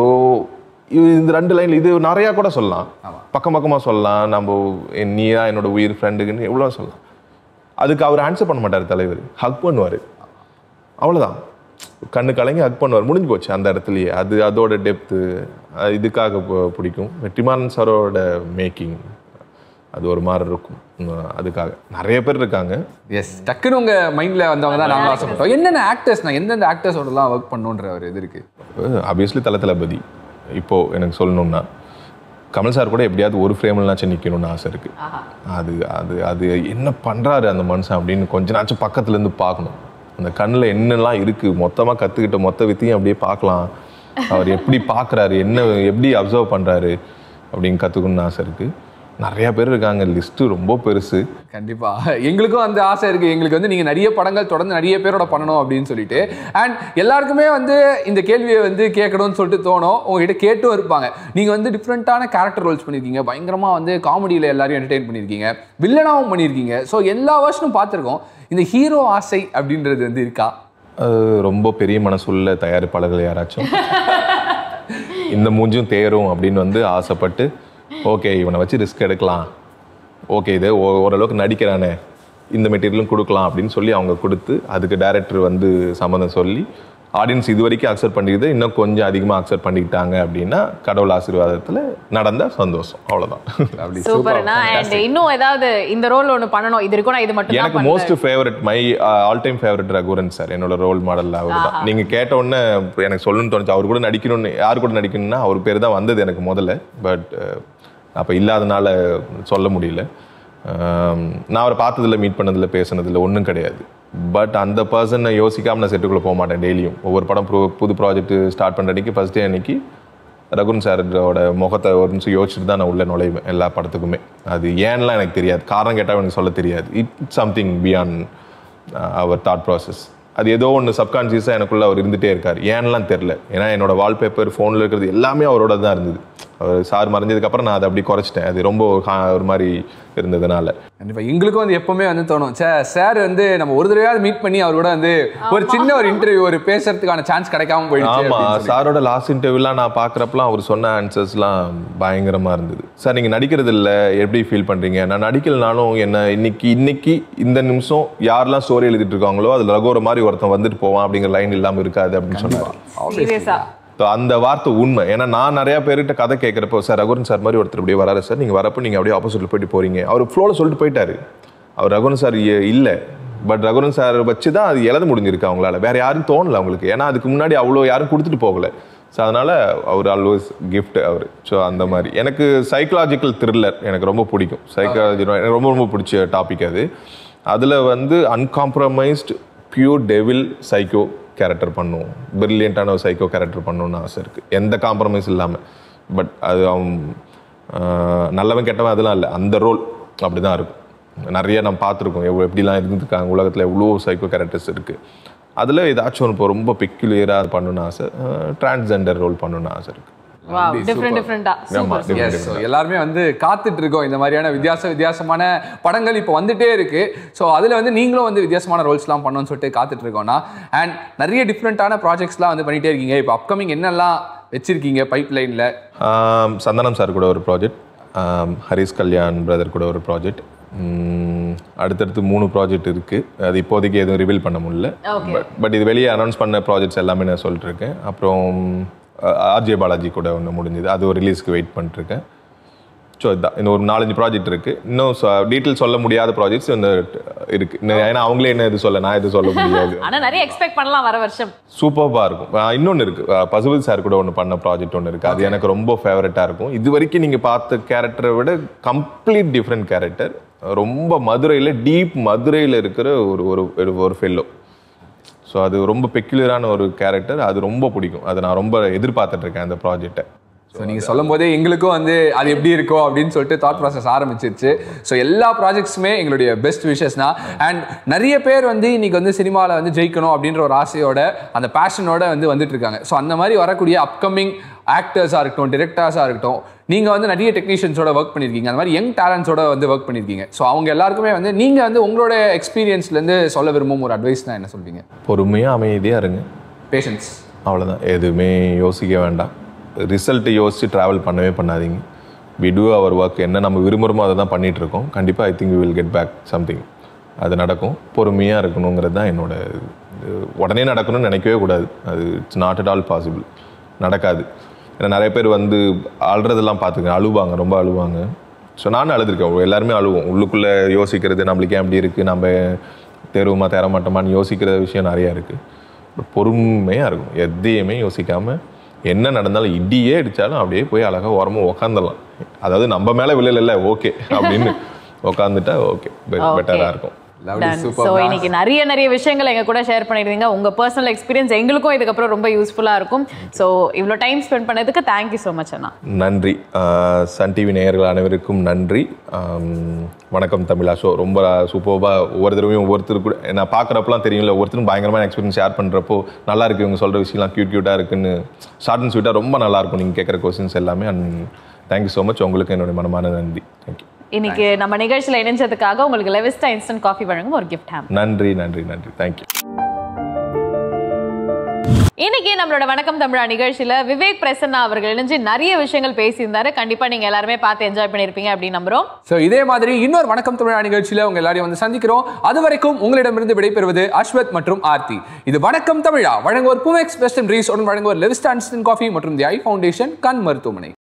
இந்த ரெண்டு லைன் இது நிறையா கூட சொல்லலாம் பக்கம் பக்கமாக சொல்லலாம் நம்ம என் நீயா என்னோட உயிர் ஃப்ரெண்டுக்குன்னு எவ்வளோ சொல்லலாம் அதுக்கு அவர் ஆன்சர் பண்ண மாட்டார் தலைவர் ஹக் பண்ணுவார் அவ்வளோதான் கண்ணு கலங்கி ஹக் பண்ணுவார் முடிஞ்சு போச்சு அந்த இடத்துலயே அது அதோட டெப்த்து இதுக்காக பு- பிடிக்கும் வெற்றிமாறன் சாரோட மேக்கிங் அது ஒரு மாதிரி இருக்கும் உம், அதுக்காக நிறைய பேர் இருக்காங்க எஸ் டக்குன்னு உங்க மைண்ட்ல வந்தவங்க தான் நாங்களும் ஆசைப்பட்டோம் என்னென்ன ஆக்டர்ஸ்னா எந்தெந்த ஆக்டர்ஸோடலாம் ஒர்க் பண்ணுன்ற ஒரு இது இருக்கு ஆப்வியஸ்லி தல தளபதி இப்போ எனக்கு சொல்லணும்னா கமல் சார் கூட எப்படியாவது ஒரு ஃப்ரேம்லனாச்சும் நிற்கணும்னு ஆசை இருக்கு அது அது அது என்ன பண்றாரு அந்த மனுஷன் அப்படின்னு கொஞ்ச நாச்சும் பக்கத்துல இருந்து பார்க்கணும் அந்த கண்ணில் என்னெல்லாம் இருக்குது மொத்தமாக கற்றுக்கிட்ட மொத்த வித்தையும் அப்படியே பார்க்கலாம் அவர் எப்படி பார்க்குறாரு என்ன எப்படி அப்சர்வ் பண்ணுறாரு அப்படின்னு கற்றுக்கணும்னு ஆசை இருக்குது நிறையா பேர் இருக்காங்க லிஸ்ட்டு ரொம்ப பெருசு கண்டிப்பா எங்களுக்கும் அந்த ஆசை இருக்கு எங்களுக்கு வந்து நீங்க நிறைய படங்கள் தொடர்ந்து நிறைய பேரோட பண்ணணும் அப்படின்னு சொல்லிட்டு அண்ட் எல்லாருக்குமே வந்து இந்த கேள்வியை வந்து கேட்கணும்னு சொல்லிட்டு தோணும் உங்ககிட்ட கேட்டும் இருப்பாங்க நீங்க வந்து டிஃப்ரெண்ட்டான கேரக்டர் ரோல்ஸ் பண்ணியிருக்கீங்க பயங்கரமா வந்து காமெடியில எல்லாரையும் என்டர்டெயின் பண்ணியிருக்கீங்க வில்லனாவும் பண்ணியிருக்கீங்க ஸோ எல்லா வருஷனும் பார்த்துருக்கோம் இந்த ஹீரோ ஆசை அப்படின்றது வந்து இருக்கா அது ரொம்ப பெரிய மனசுள்ள தயாரிப்பாளர்கள் யாராச்சும் இந்த மூஞ்சும் தேரும் அப்படின்னு வந்து ஆசைப்பட்டு ஓகே இவனை வச்சு ரிஸ்க் எடுக்கலாம் ஓகே இது ஓ- ஓரளவுக்கு நடிக்கிறானே இந்த மெட்டீரியலும் கொடுக்கலாம் அப்படின்னு சொல்லி அவங்க கொடுத்து அதுக்கு டைரக்டர் வந்து சம்மந்தம் சொல்லி ஆடியன்ஸ் இது வரைக்கும் அக்செப்ட் பண்ணிக்கிது இன்னும் கொஞ்சம் அதிகமாக அக்செப்ட் பண்ணிக்கிட்டாங்க அப்படின்னா கடவுள் ஆசீர்வாதத்தில் நடந்த சந்தோஷம் அவ்வளோதான் அப்படி சூப்பர்னா அண்ட் இன்னும் ஏதாவது இந்த ரோல் ஒன்னு பண்ணணும் இது இருக்கும் நான் இது மட்டும் எனக்கு தான் most favourite my all time favourite Raghuvaran sir என்னோட ரோல் மாடல் அவர் தான் நீங்க கேட்ட உடனே எனக்கு சொல்லணும்னு தோணுச்சு அவர் கூட நடிக்கணும்னு யார் கூட நடிக்கணும்னா அவர் பேர் தான் வந்தது எனக்கு முதல்ல பட் அப்போ இல்லாதனால சொல்ல முடியல Um, நான் அவரை பார்த்ததில்ல மீட் பண்ணதில்ல பேசுனதில்ல ஒன்றும் கிடையாது பட் அந்த பர்சனை யோசிக்காம நான் செட்டுக்குள்ளே போக மாட்டேன் டெய்லியும் ஒவ்வொரு படம் pro- புது ப்ராஜெக்ட் ஸ்டார்ட் பண்ணுற அன்னைக்கு ஃபர்ஸ்ட் டே அன்னைக்கு ரகுன் சாரோட முகத்தை ஒரு நிமிஷம் யோசிச்சுட்டு தான் நான் உள்ள நுழைவேன் எல்லா படத்துக்குமே அது ஏன்லாம் எனக்கு தெரியாது காரணம் கேட்டால் எனக்கு சொல்ல தெரியாது இட் சம்திங் பியாண்ட் அவர் தாட் ப்ராசஸ் அது ஏதோ ஒன்று சப்கான்சியஸாக எனக்குள்ள அவர் இருந்துகிட்டே இருக்கார் ஏன்லாம் தெரில ஏன்னா என்னோட வால்பேப்பர் ஃபோனில் இருக்கிறது எல்லாமே அவரோட தான் இருந்தது அவர் சார் மறைஞ்சதுக்கப்புறம் நான் அதை அப்படி குறைச்சிட்டேன் அது ரொம்ப ஒரு கா- ஒரு மாதிரி இருந்ததுனால கண்டிப்பா எங்களுக்கும் வந்து எப்பவுமே வந்து தோணும் சே சார் வந்து நம்ம ஒரு தடவையாவது மீட் பண்ணி அவர் கூட வந்து ஒரு சின்ன ஒரு இன்டர்வியூ ஒரு பேசுறதுக்கான சான்ஸ் கிடைக்காம போயிடுச்சு ஆமா அப்படின்னு சொல்லி. சாரோட லாஸ்ட் இன்டர்வியூலாம் நான் பார்க்குறப்பலாம் அவர் சொன்ன ஆன்சர்ஸ்லாம் பயங்கரமா இருந்தது சார் நீங்க நடிக்கிறது இல்ல எப்படி ஃபீல் பண்றீங்க நான் நடிக்கலனாலும் என்ன இன்னைக்கு இன்னைக்கு இந்த நிமிஷம் யாரெல்லாம் ஸ்டோரி எழுதிட்டு இருக்காங்களோ அதுல ரகோர மாதிரி ஒருத்தன் வந்துட்டு போவான் அப்படிங்கிற லைன் இல்லாம இருக்காது அப்படின்னு சொன்னாரு சீரியஸா So, அந்த வார்த்தை உண்மை ஏன்னா நான் நிறைய பேர்கிட்ட கதை கேட்குறப்போ சார் ரகுரன் சார் மாதிரி ஒருத்தர் அப்படியே வராரு சார் நீங்கள் வரப்போ நீங்கள் அப்படியே ஆப்போசிட்ல போயிட்டு போறீங்க அவர் ஃப்ளோவில் சொல்லிட்டு போயிட்டாரு அவர் ரகுரன் சார் இல்லை பட் ரகுரன் சார் வச்சு தான் அது எழுத முடிஞ்சிருக்கு அவங்களால வேற யாரும் தோணல அவங்களுக்கு ஏன்னா அதுக்கு முன்னாடி அவ்வளோ யாரும் கொடுத்துட்டு போகல ஸோ அதனால அவர் ஆல்வேஸ் கிஃப்ட் அவர் ஸோ அந்த மாதிரி எனக்கு சைக்கலாஜிக்கல் த்ரில்லர் எனக்கு ரொம்ப பிடிக்கும் சைக்காலஜி எனக்கு ரொம்ப ரொம்ப பிடிச்ச டாபிக் அது அதில் வந்து uncompromised pure devil psycho character பண்ணும் பிரில்லியண்ட்டான ஒரு சைக்கோ கேரக்டர் பண்ணணும்னு ஆசை இருக்குது எந்த காம்ப்ரமைஸ் இல்லாமல் பட் அது அவன் ஆஹ், நல்லவன் கெட்டவன் அதெல்லாம் இல்லை அந்த ரோல் அப்படி தான் இருக்கும் நிறைய நம்ம பார்த்துருக்கோம் எவ்வளோ எப்படிலாம் இருந்துருக்காங்க உலகத்தில் எவ்வளோ சைக்கோ கேரக்டர்ஸ் இருக்குது அதில் ஏதாச்சும் ஒன்று இப்போ ரொம்ப பெக்யூலியராக பண்ணணும்னு ஆசை டிரான்ஸ்ஜெண்டர் ரோல் பண்ணணும்னு ஆசை இருக்குது வாவ் டிஃபரெண்ட் டிஃபரெண்டா ஆமா, சூப்பர் different, Yes, so எல்லாருமே வந்து காத்துட்டு இருக்கோம் இந்த மாதிரியான வித்தியாச வித்தியாசமான படங்கள் இப்போ வந்துட்டே இருக்கு ஸோ அதில் வந்து நீங்களும் வந்து வித்தியாசமான ரோல்ஸ்லாம் பண்ணணும்னு சொல்லிட்டு காத்துட்டு இருக்கோம்னா அண்ட் நிறைய டிஃப்ரெண்ட்டான ப்ராஜெக்ட்ஸ்லாம் வந்து பண்ணிட்டே இருக்கீங்க இப்போ அப்கமிங் என்னெல்லாம் வச்சிருக்கீங்க பைப் லைனில் ஆம், சந்தனம் சார் கூட ஒரு ப்ராஜெக்ட் ஹரிஸ் கல்யாண் பிரதர் கூட ஒரு ப்ராஜெக்ட் அடுத்தடுத்து மூணு ப்ராஜெக்ட் இருக்குது அது இப்போதைக்கு எதுவும் ரிவீல் பண்ண முடியல Okay. பட் பட் இது வெளியே அனௌன்ஸ் பண்ண ப்ராஜெக்ட்ஸ் எல்லாமே நான் சொல்லிட்டு இருக்கேன் அப்புறம் ஆர்ஜே பாலாஜி கூட ஒன்று முடிஞ்சது அது ஒரு ரிலீஸ்க்கு வெயிட் பண்ணிட்டுருக்கேன் ஸோ இதுதான் இன்னும் ஒரு நாலஞ்சு ப்ராஜெக்ட் இருக்குது இன்னும் டீட்டெயில் சொல்ல முடியாத ப்ராஜெக்ட்ஸ் இந்த இருக்குது இன்னும் ஏன்னா அவங்களே என்ன இது சொல்ல நான் எது சொல்ல முடியாது ஆனா நிறைய எக்ஸ்பெக்ட் பண்ணலாம் வர வருஷம் சூப்பர்பாக இருக்கும் ஆஹ் இன்னொன்னு இருக்கு ஆஹ் பசுபதி சார் கூட ஒன்று பண்ண ப்ராஜெக்ட் ஒன்று இருக்கு அது எனக்கு ரொம்ப ஃபேவரட்டாக இருக்கும் இது வரைக்கும் நீங்கள் பார்த்த கேரக்டரை விட கம்ப்ளீட் டிஃப்ரெண்ட் கேரக்டர் ரொம்ப மதுரையில் டீப் மதுரையில் இருக்கிற ஒரு ஒரு ஒரு- ஒரு ஃபெல்லோ ஸோ அது ரொம்ப பெக்யூலரான ஒரு கேரக்டர் அது ரொம்ப பிடிக்கும் அதை நான் ரொம்ப எதிர்பார்த்துட்டு இருக்கேன் அந்த ப்ராஜெக்டை ஸோ நீங்கள் சொல்லும் போதே எங்களுக்கும் வந்து அது எப்படி இருக்கோ அப்படின்னு சொல்லிட்டு தாட் ப்ராசஸ் ஆரம்பிச்சிருச்சு ஸோ எல்லா ப்ராஜெக்ட்ஸுமே எங்களுடைய பெஸ்ட் விஷஸ்னா அண்ட் நிறைய பேர் வந்து இன்னைக்கு வந்து சினிமாவில் வந்து ஜெயிக்கணும் அப்படின்ற ஒரு ஆசையோட அந்த பேஷனோட வந்து வந்துட்டு இருக்காங்க ஸோ அந்த மாதிரி வரக்கூடிய அப்கமிங் ஆக்டர்ஸாக இருக்கட்டும் டிரெக்டர்ஸாக இருக்கட்டும் நீங்கள் வந்து நிறைய டெக்னீஷியன்ஸோட ஒர்க் பண்ணியிருக்கீங்க அந்த மாதிரி யங் டேலண்ட்ஸோட வந்து ஒர்க் பண்ணியிருக்கீங்க ஸோ அவங்க எல்லாருக்குமே வந்து நீங்கள் வந்து உங்களோட எக்ஸ்பீரியன்ஸ்லேருந்து சொல்ல விரும்பும் ஒரு அட்வைஸ் தான் என்ன சொல்வீங்க பொறுமையாக அமைதியாக இருங்க பேஷன்ஸ் அவ்வளோதான் எதுவுமே யோசிக்க வேண்டாம் ரிசல்ட்டு யோசித்து ட்ராவல் பண்ணவே பண்ணாதீங்க வி டூ அவர் ஒர்க் என்ன நம்ம விரும்புகிறோமோ அதை தான் பண்ணிட்டு இருக்கோம் கண்டிப்பாக I think will get back something அது நடக்கும் பொறுமையாக இருக்கணுங்கிறது தான் என்னோட இது. உடனே நடக்கணும்னு நினைக்கவே கூடாது அது it's not at all possible நடக்காது ஏன்னா நிறைய பேர் வந்து அழுறதெல்லாம் பார்த்துக்கேன் அழுவாங்க ரொம்ப அழுவாங்க ஸோ நானும் அழுதுருக்கேன் எல்லாருமே அழுவோம் உள்ளுக்குள்ளே யோசிக்கிறது நம்மளுக்கு ஏன் அப்படி இருக்குது நம்ம தேருவோமா தேர மாட்டோமான்னு யோசிக்கிற விஷயம் நிறையா இருக்குது பொறுமையாக இருக்கும் எதையுமே யோசிக்காம என்ன நடந்தாலும் இடியே அடித்தாலும் அப்படியே போய் அழகாக ஓரமாக உக்காந்துடலாம் அதாவது நம்ம மேலே விழல ஓகே அப்படின்னு உக்காந்துட்டா ஓகே பெட்டராக இருக்கும் Lovely, super, ஸோ boss. இன்னைக்கு நிறைய நிறைய விஷயங்கள் எங்க கூட ஷேர் பண்ணிருந்தீங்க உங்க பர்சனல் எக்ஸ்பீரியன்ஸ் எங்களுக்கும் இதுக்கப்புறம் ரொம்ப யூஸ்ஃபுல்லா இருக்கும் ஸோ இவ்வளோ டைம் ஸ்பெண்ட் பண்ணதுக்கு தேங்க்யூ ஸோ மச் அண்ணா நன்றி ஆஹ் சன் டிவி நேயர்கள் அனைவருக்கும் நன்றி ஆம், வணக்கம் தமிழா ஷோ ரொம்ப சூப்பர்பாக ஒவ்வொரு தடவையும் ஒவ்வொருத்தர் கூட நான் பார்க்குறப்பலாம் தெரியும்ல ஒவ்வொருத்தரும் பயங்கரமான எக்ஸ்பீரியன்ஸ் ஷேர் பண்ணுறப்போ நல்லா இருக்கு இவங்க சொல்கிற விஷயம்லாம் க்யூட் க்யூட்டாக இருக்குன்னு ஷார்ட் அண்ட் ஸ்வீட்டாக ரொம்ப நல்லா இருக்கும் நீங்கள் கேட்குற கொஸ்டின்ஸ் எல்லாமே அண்ட் தேங்க்யூ ஸோ மச் உங்களுக்கு என்னுடைய மனமான நன்றி தேங்க்யூ இன்னைக்கு நம்ம நிகழ்ச்சியில இணைஞ்சதுக்காக உங்களுக்கு லெவிஸ்டா இன்ஸ்டன்ட் காஃபி வழங்கும் ஒரு கிஃப்ட் ஹேம் நன்றி நன்றி நன்றி தேங்க்யூ இன்னைக்கு நம்மளோட வணக்கம் தமிழா நிகழ்ச்சியில விவேக் பிரசன்னா அவர்கள் இணைஞ்சு நிறைய விஷயங்கள் பேசியிருந்தாரு கண்டிப்பா நீங்க எல்லாருமே பார்த்து என்ஜாய் பண்ணிருப்பீங்க அப்படின்னு நம்புறோம் ஸோ இதே மாதிரி இன்னொரு வணக்கம் தமிழா நிகழ்ச்சியில உங்க எல்லாரையும் வந்து சந்திக்கிறோம் அது வரைக்கும் உங்களிடமிருந்து விடைபெறுவது அஸ்வத் மற்றும் ஆர்த்தி இது வணக்கம் தமிழா வழங்குவோர் புமெக்ஸ் வெஸ்டர்ன் ரீஸ் உடன் வழங்குவோர் லெவிஸ்டான்ஸ்டன் காஃபி மற்றும் தி ஐ ஃபவுண்டேஷன் கண் மருத்துவமனை